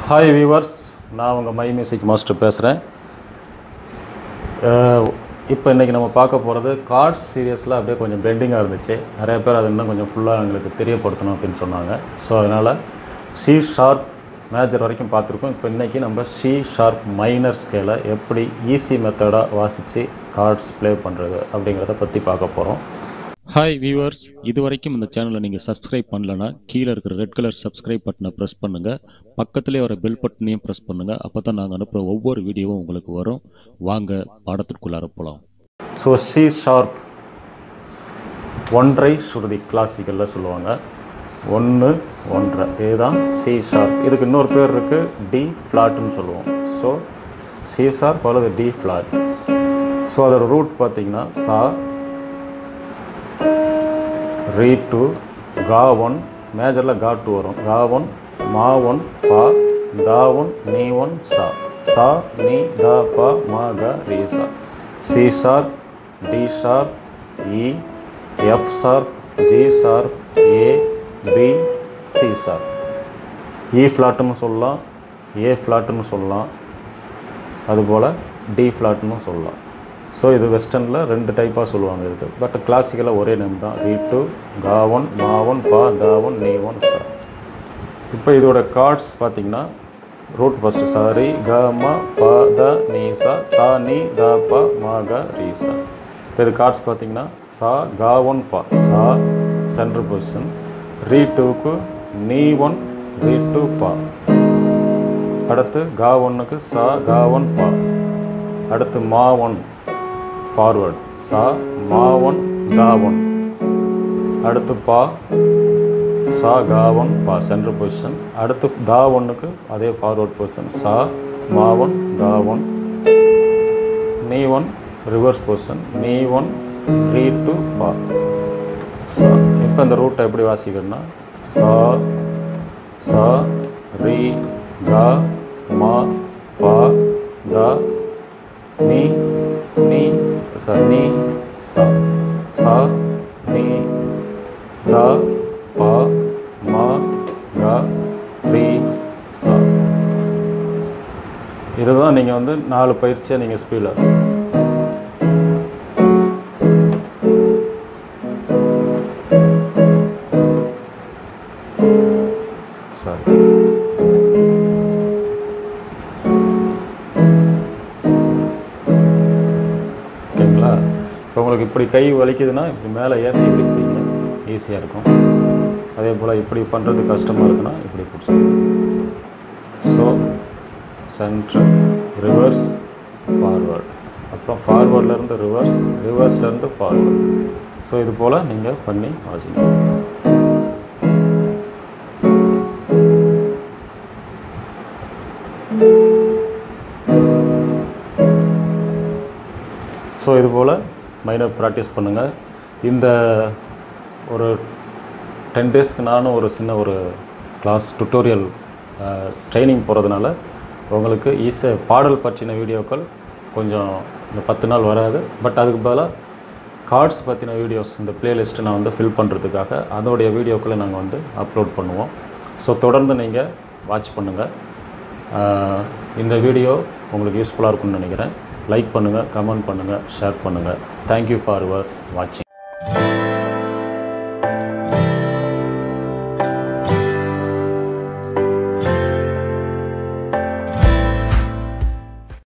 hi viewers நான் உங்கள் my music master பேசுகிறேன் இப்போ இன்றைக்கி நம்ம பார்க்க போகிறது கார்ட்ஸ் சீரியஸில் அப்படியே கொஞ்சம் பெண்டிங்காக இருந்துச்சு நிறைய பேர் அது இன்னும் கொஞ்சம் ஃபுல்லாக எங்களுக்கு தெரியப்படுத்தணும் அப்படின்னு சொன்னாங்க ஸோ அதனால் சி ஷார்ப் மேஜர் வரைக்கும் பார்த்துருக்கோம் இப்போ இன்றைக்கி நம்ம சி ஷார்ப் மைனர் ஸ்கேலை எப்படி ஈஸி மெத்தடாக வாசித்து கார்ட்ஸ் ப்ளே பண்ணுறது அப்படிங்கிறத பற்றி பார்க்க போகிறோம் ஹாய் வியூவர்ஸ் இது வரைக்கும் இந்த சேனலை நீங்கள் சப்ஸ்கிரைப் பண்ணலனா கீழே இருக்கிற ரெட் கலர் சப்ஸ்கிரைப் பட்டனை ப்ரெஸ் பண்ணுங்கள் பக்கத்துலேயே வர பெல் பட்டனையும் ப்ரெஸ் பண்ணுங்கள் அப்போ தான் நாங்கள் அனுப்புகிற ஒவ்வொரு வீடியோவும் உங்களுக்கு வரும் வாங்க பாடத்திற்குள்ளார போகலாம் ஸோ சி ஷார்ப் ஒன்றை சுருதி கிளாசிக்கலில் சொல்லுவாங்க ஒன்று ஒன்றரை இதுதான் சி ஷார்ப் இதுக்கு இன்னொரு பேர் இருக்குது டி ஃப்ளாட்னு சொல்லுவோம் ஸோ சி ஷார்ப் அல்லது டி ஃப்ளாட் ஸோ அதோட ரூட் பார்த்தீங்கன்னா சா ரீ டூ கா ஒன் மேஜரில் கா டூ வரும் கா ஒன் மா ஒன் பா தா ஒன் நீ ஒன் சா சா நீ தா பா மா க ரீ சா C sharp D sharp E F sharp G sharp A B C sharp E ஃப்ளாட்டுன்னு சொல்லலாம் ஏ ஃப்ளாட்டுன்னு சொல்லலாம் அதுபோல் டி ஃப்ளாட்னு சொல்லலாம் ஸோ இது வெஸ்டர்னில் ரெண்டு டைப்பாக சொல்லுவாங்க இதுக்கு பட் கிளாசிக்கலாக ஒரே நேம் தான் ரீ டூ காவன் மாவன் பா தாவன் நீ ஒன் சா இப்போ இதோட கார்ட்ஸ் பார்த்தீங்கன்னா ரூட் ஃபஸ்ட்டு சா ரி க ம ப த நீ சா சா நீ த ப ம க ரீ சா இப்போ இது கார்ட்ஸ் பார்த்தீங்கன்னா சா கா ஒன் பா சா சென்ட்ரல் பொசிஷன் ரீ டூக்கு நீ ஒன் ரீ டூ பா அடுத்து கா ஒன்னுக்கு சா கா ஒன் பா அடுத்து மா ஒன் ஃபார்வர்ட் சா மா ஒன் தா ஒன் அடுத்து பா சா கா ஒன் பா சென்ட்ரல் பொசிஷன் அடுத்து தா ஒன்னுக்கு அதே ஃபார்வர்ட் பொசிஷன் சா மா ஒன் தா ஒன் நீ ஒன் ரிவர்ஸ் பொசிஷன் நீ ஒன் ரீ டு பா சா இப்போ இந்த ரூட்டை எப்படி வாசிக்கணும்னா சா சா ரீ கா மா பா தா நீ நீ சா நீ சா சா நீ தா பா மா கா ரீ சா இதுதான் நீங்கள் வந்து நாலு பயிற்சியாக நீங்கள் ஸ்பீடில் சரி ஓகேங்களா இப்போ உங்களுக்கு இப்படி கை வலிக்குதுன்னா இப்படி மேலே ஏற்றி இப்படி பிடிங்க ஈஸியாக இருக்கும் அதே போல் இப்படி பண்ணுறது கஷ்டமாக இருக்குன்னா இப்படி பிடிச்சிங்க ஸோ சென்ட்ரல் ரிவர்ஸ் ஃபார்வர்ட் அப்புறம் ஃபார்வர்ட்லேருந்து ரிவர்ஸ் ரிவர்ஸ்லேருந்து ஃபார்வர்ட் ஸோ இது போல் நீங்கள் பண்ணி வாசிங்க ஸோ இது போல் மைனர் ப்ராக்டிஸ் பண்ணுங்கள் இந்த ஒரு டென் டேஸ்க்கு நானும் ஒரு சின்ன ஒரு கிளாஸ் டுட்டோரியல் ட்ரைனிங் போகிறதுனால உங்களுக்கு ஈஸியாக பாடல் பற்றின வீடியோக்கள் கொஞ்சம் இந்த பத்து நாள் வராது பட் அதுக்கு பதிலாக கார்ட்ஸ் பற்றின வீடியோஸ் இந்த பிளேலிஸ்ட்டை நான் வந்து ஃபில் பண்ணுறதுக்காக அதோடைய வீடியோக்களை நாங்கள் வந்து அப்லோட் பண்ணுவோம் ஸோ தொடர்ந்து நீங்கள் வாட்ச் பண்ணுங்கள் இந்த வீடியோ உங்களுக்கு யூஸ்ஃபுல்லாக இருக்கும்னு நினைக்கிறேன் லைக் பண்ணுங்கள் கமெண்ட் பண்ணுங்கள் ஷேர் பண்ணுங்கள் தேங்க்யூ ஃபார் யுவர் வாட்சிங்